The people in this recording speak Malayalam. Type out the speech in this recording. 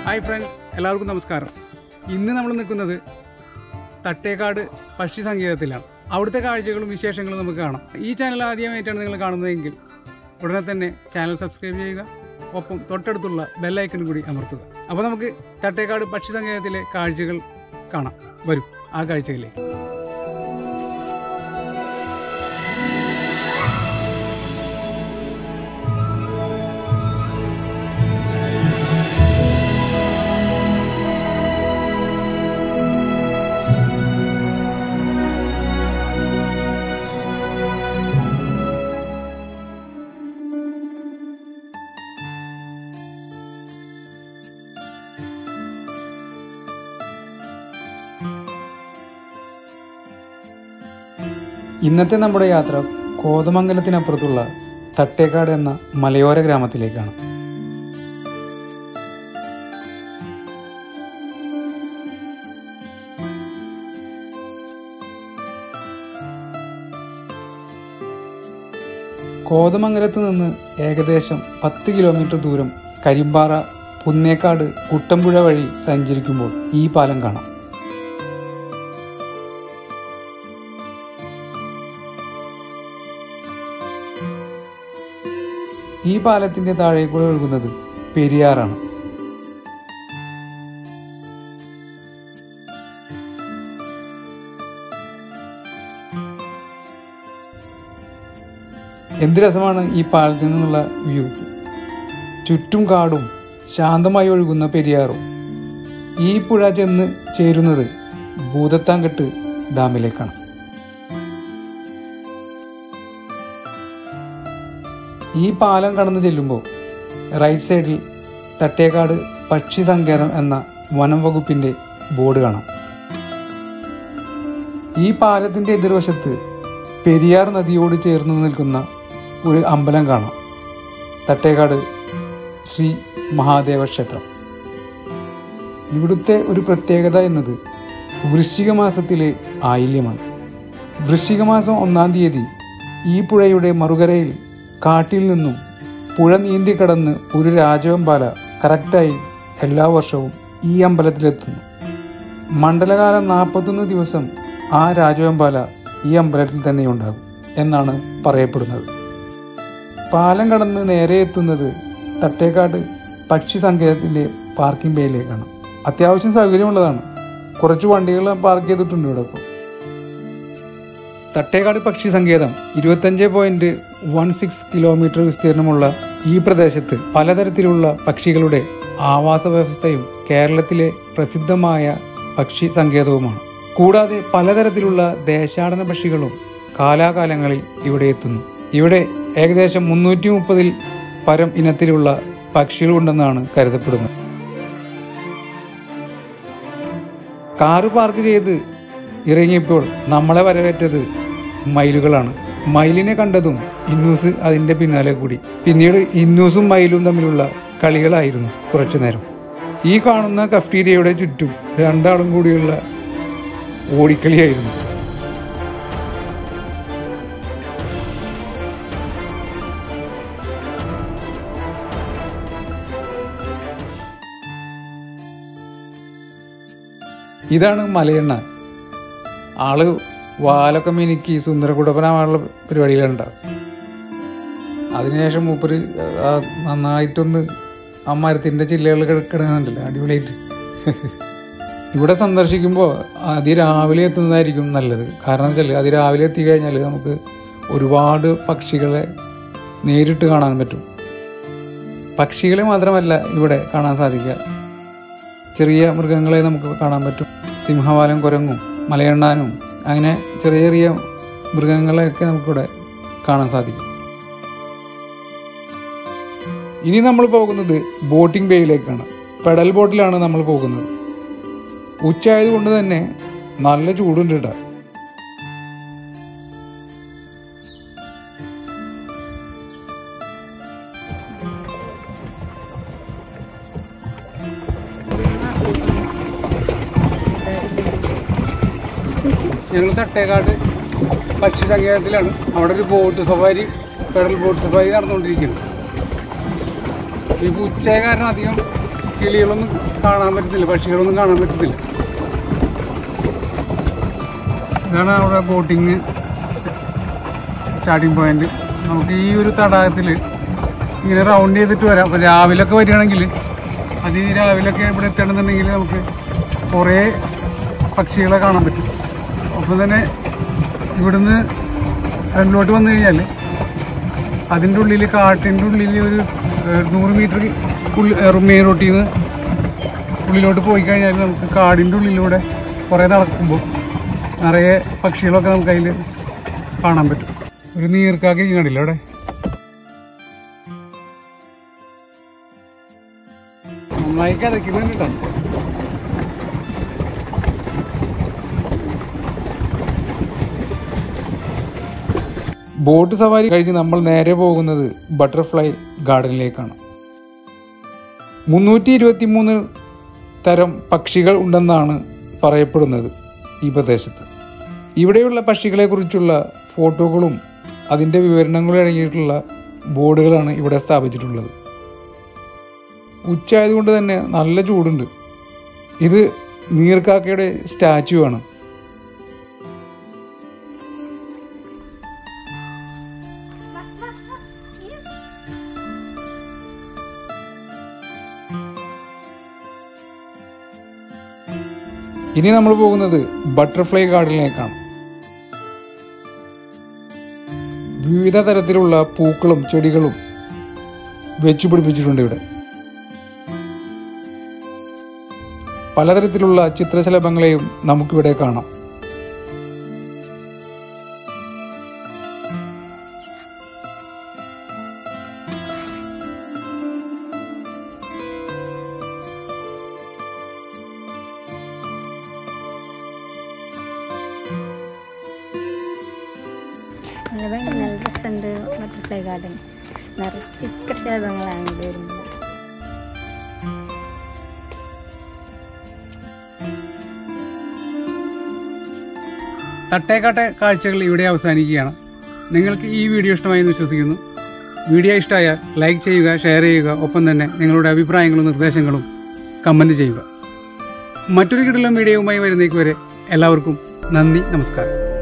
ഹായ് ഫ്രണ്ട്സ് എല്ലാവർക്കും നമസ്കാരം ഇന്ന് നമ്മൾ നിൽക്കുന്നത് തട്ടേക്കാട് പക്ഷി സങ്കേതത്തിലാണ് അവിടുത്തെ കാഴ്ചകളും വിശേഷങ്ങളും നമുക്ക് കാണാം ഈ ചാനൽ ആദ്യമായിട്ടാണ് നിങ്ങൾ കാണുന്നതെങ്കിൽ ഉടനെ തന്നെ ചാനൽ സബ്സ്ക്രൈബ് ചെയ്യുക ഒപ്പം തൊട്ടടുത്തുള്ള ബെല്ലൈക്കൺ കൂടി അമർത്തുക അപ്പോൾ നമുക്ക് തട്ടേക്കാട് പക്ഷി സങ്കേതത്തിലെ കാഴ്ചകൾ കാണാം വരും ആ കാഴ്ചയിലേക്ക് ഇന്നത്തെ നമ്മുടെ യാത്ര കോതമംഗലത്തിനപ്പുറത്തുള്ള തട്ടേക്കാട് എന്ന മലയോര ഗ്രാമത്തിലേക്കാണ് കോതമംഗലത്ത് നിന്ന് ഏകദേശം പത്ത് കിലോമീറ്റർ ദൂരം കരിമ്പാറ പുന്നേക്കാട് കുട്ടമ്പുഴ വഴി സഞ്ചരിക്കുമ്പോൾ ഈ പാലം കാണാം ഈ പാലത്തിന്റെ താഴേക്കൂടെ ഒഴുകുന്നത് പെരിയാറാണ് എന്ത് രസമാണ് ഈ പാലത്തിൽ നിന്നുള്ള വ്യൂ ചുറ്റും കാടും ശാന്തമായി ഒഴുകുന്ന പെരിയാറും ഈ പുഴ ചെന്ന് ചേരുന്നത് ഭൂതത്താങ്കെട്ട് ഡാമിലേക്കാണ് ഈ പാലം കടന്നു ചെല്ലുമ്പോൾ റൈറ്റ് സൈഡിൽ തട്ടേക്കാട് പക്ഷി സങ്കേതം എന്ന വനം വകുപ്പിന്റെ ബോർഡ് കാണാം ഈ പാലത്തിന്റെ എതിർവശത്ത് പെരിയാർ നദിയോട് ചേർന്ന് നിൽക്കുന്ന ഒരു അമ്പലം കാണാം തട്ടേക്കാട് ശ്രീ മഹാദേവ ക്ഷേത്രം ഇവിടുത്തെ ഒരു പ്രത്യേകത എന്നത് വൃശ്ചിക മാസത്തിലെ ആയില്യമാണ് വൃശ്ചിക മാസം ഒന്നാം തീയതി ഈ പുഴയുടെ മറുകരയിൽ കാട്ടിൽ നിന്നും പുഴ നീന്തി കടന്ന് ഒരു രാജവെമ്പാല കറക്റ്റായി എല്ലാ വർഷവും ഈ അമ്പലത്തിലെത്തുന്നു മണ്ഡലകാലം നാൽപ്പത്തൊന്ന് ദിവസം ആ രാജവെമ്പാല ഈ അമ്പലത്തിൽ തന്നെ ഉണ്ടാകും എന്നാണ് പറയപ്പെടുന്നത് പാലം കടന്ന് നേരെ എത്തുന്നത് തട്ടേക്കാട് പക്ഷി സങ്കേതത്തിൻ്റെ പാർക്കിംഗ് ബേയിലേക്കാണ് അത്യാവശ്യം സൗകര്യമുള്ളതാണ് കുറച്ച് വണ്ടികൾ പാർക്ക് ചെയ്തിട്ടുണ്ട് ഇവിടെ ഇപ്പോൾ തട്ടേക്കാട് പക്ഷി സങ്കേതം ഇരുപത്തഞ്ച് പോയിന്റ് വൺ സിക്സ് കിലോമീറ്റർ വിസ്തീർണമുള്ള ഈ പ്രദേശത്ത് പലതരത്തിലുള്ള പക്ഷികളുടെ ആവാസ വ്യവസ്ഥയും കേരളത്തിലെ പ്രസിദ്ധമായ പക്ഷി സങ്കേതവുമാണ് കൂടാതെ പലതരത്തിലുള്ള ദേശാടന പക്ഷികളും കാലാകാലങ്ങളിൽ ഇവിടെ എത്തുന്നു ഇവിടെ ഏകദേശം മുന്നൂറ്റി മുപ്പതിൽ പരം ഇനത്തിലുള്ള പക്ഷികളുണ്ടെന്നാണ് കരുതപ്പെടുന്നത് കാറ് പാർക്ക് ചെയ്ത് ഇറങ്ങിയപ്പോൾ നമ്മളെ വരവേറ്റത് മയിലുകളാണ് മയിലിനെ കണ്ടതും ഇന്നൂസ് അതിൻ്റെ പിന്നാലെ കൂടി പിന്നീട് ഇന്നൂസും മയിലും തമ്മിലുള്ള കളികളായിരുന്നു കുറച്ചു നേരം ഈ കാണുന്ന കഫ്റ്റീരിയയുടെ ചുറ്റും രണ്ടാളും കൂടിയുള്ള ഓടിക്കളിയായിരുന്നു ഇതാണ് മലയെണ്ണ ആള് വാലൊക്കെ മിനുക്കി സുന്ദരകുടപ്പനാവാനുള്ള പരിപാടിയിലുണ്ടാവും അതിനുശേഷം മൂപ്പര് ആ നന്നായിട്ടൊന്ന് ആ മരത്തിൻ്റെ ചില്ലകൾ കിടക്കുന്നുണ്ടല്ലോ അടിപൊളിയായിട്ട് ഇവിടെ സന്ദർശിക്കുമ്പോൾ അതിരാവിലെ എത്തുന്നതായിരിക്കും നല്ലത് കാരണം വെച്ചാൽ അതിരാവിലെ എത്തിക്കഴിഞ്ഞാൽ നമുക്ക് ഒരുപാട് പക്ഷികളെ നേരിട്ട് കാണാൻ പറ്റും പക്ഷികളെ മാത്രമല്ല ഇവിടെ കാണാൻ സാധിക്കുക ചെറിയ മൃഗങ്ങളെ നമുക്ക് കാണാൻ പറ്റും സിംഹവാലം കുരങ്ങും മലയണ്ണാനും അങ്ങനെ ചെറിയ ചെറിയ മൃഗങ്ങളെയൊക്കെ നമുക്കിവിടെ കാണാൻ സാധിക്കും ഇനി നമ്മൾ പോകുന്നത് ബോട്ടിംഗ് ബേയിലേക്കാണ് പെഡൽ ബോട്ടിലാണ് നമ്മൾ പോകുന്നത് ഉച്ചയായതുകൊണ്ട് തന്നെ നല്ല ചൂടുണ്ട് കേട്ടോ ഞങ്ങൾ തട്ടേക്കാട് പക്ഷി സങ്കേതത്തിലാണ് അവിടെ ഒരു boat safari pedal boat safari നടന്നുകൊണ്ടിരിക്കുന്നത് ഇപ്പോൾ ഉച്ചയായ കാരണം അധികം കിളികളൊന്നും കാണാൻ പറ്റത്തില്ല പക്ഷികളൊന്നും കാണാൻ പറ്റത്തില്ല ഇതാണ് അവിടെ ബോട്ടിങ് സ്റ്റാർട്ടിങ് പോയിന്റ് നമുക്ക് ഈ ഒരു തടാകത്തിൽ ഇങ്ങനെ റൗണ്ട് ചെയ്തിട്ട് വരാം അപ്പോൾ രാവിലൊക്കെ വരികയാണെങ്കിൽ അത് ഈ രാവിലൊക്കെ ഇവിടെ എത്തണമെന്നുണ്ടെങ്കിൽ നമുക്ക് കുറേ പക്ഷികളെ കാണാൻ പറ്റും ഒപ്പം തന്നെ ഇവിടുന്ന് ഫ്രണ്ടിലോട്ട് വന്നു കഴിഞ്ഞാൽ അതിൻ്റെ ഉള്ളിൽ കാട്ടിൻ്റെ ഉള്ളിൽ ഒരു ഏഹ്, നൂറ് മീറ്റർ ഉള്ളിൽ മെയിൻ റോട്ടിൽ നിന്ന് ഉള്ളിലോട്ട് പോയി കഴിഞ്ഞാൽ നമുക്ക് കാടിൻ്റെ ഉള്ളിലൂടെ കുറേ നടക്കുമ്പോൾ നിറയെ പക്ഷികളൊക്കെ നമുക്ക് അതിൽ കാണാൻ പറ്റും ഒരു നീർക്കാക്കി കണ്ടില്ല അവിടെ നന്നായി കഥയ്ക്കുന്നുണ്ട് കേട്ടോ ബോട്ട് സവാരി കഴിഞ്ഞ് നമ്മൾ നേരെ പോകുന്നത് ബട്ടർഫ്ലൈ ഗാർഡനിലേക്കാണ് മുന്നൂറ്റി ഇരുപത്തി മൂന്ന് തരം പക്ഷികൾ ഉണ്ടെന്നാണ് പറയപ്പെടുന്നത് ഈ പ്രദേശത്ത് ഇവിടെയുള്ള പക്ഷികളെക്കുറിച്ചുള്ള ഫോട്ടോകളും അതിൻ്റെ വിവരണങ്ങളും അടങ്ങിയിട്ടുള്ള ബോർഡുകളാണ് ഇവിടെ സ്ഥാപിച്ചിട്ടുള്ളത് ഉച്ചയായതുകൊണ്ട് തന്നെ നല്ല ചൂടുണ്ട് ഇത് നീർക്കാക്കയുടെ സ്റ്റാച്ചു ആണ് ഇനി നമ്മൾ പോകുന്നത് ബട്ടർഫ്ലൈ ഗാർഡനിലേക്കാണ് വിവിധ തരത്തിലുള്ള പൂക്കളും ചെടികളും വെച്ചു പിടിപ്പിച്ചിട്ടുണ്ട് ഇവിടെ പലതരത്തിലുള്ള ചിത്രശലഭങ്ങളെയും നമുക്കിവിടെ കാണാം നല്ല ഭയങ്കര നല്ല രസമുണ്ട് ബട്ടർഫ്ലൈ ഗാർഡൻ നിറച്ച് ചിത്രശലഭങ്ങളാണ് ഇത് വരുന്നത് തട്ടേക്കാട്ടെ കാഴ്ചകൾ ഇവിടെ അവസാനിക്കുകയാണ് നിങ്ങൾക്ക് ഈ വീഡിയോ ഇഷ്ടമായി എന്ന് വിശ്വസിക്കുന്നു വീഡിയോ ഇഷ്ടമായാൽ ലൈക്ക് ചെയ്യുക ഷെയർ ചെയ്യുക ഒപ്പം തന്നെ നിങ്ങളുടെ അഭിപ്രായങ്ങളും നിർദ്ദേശങ്ങളും കമൻറ്റ് ചെയ്യുക മറ്റൊരു കിടലം വീഡിയോയുമായി വരുന്നേക്ക് വരെ എല്ലാവർക്കും നന്ദി നമസ്കാരം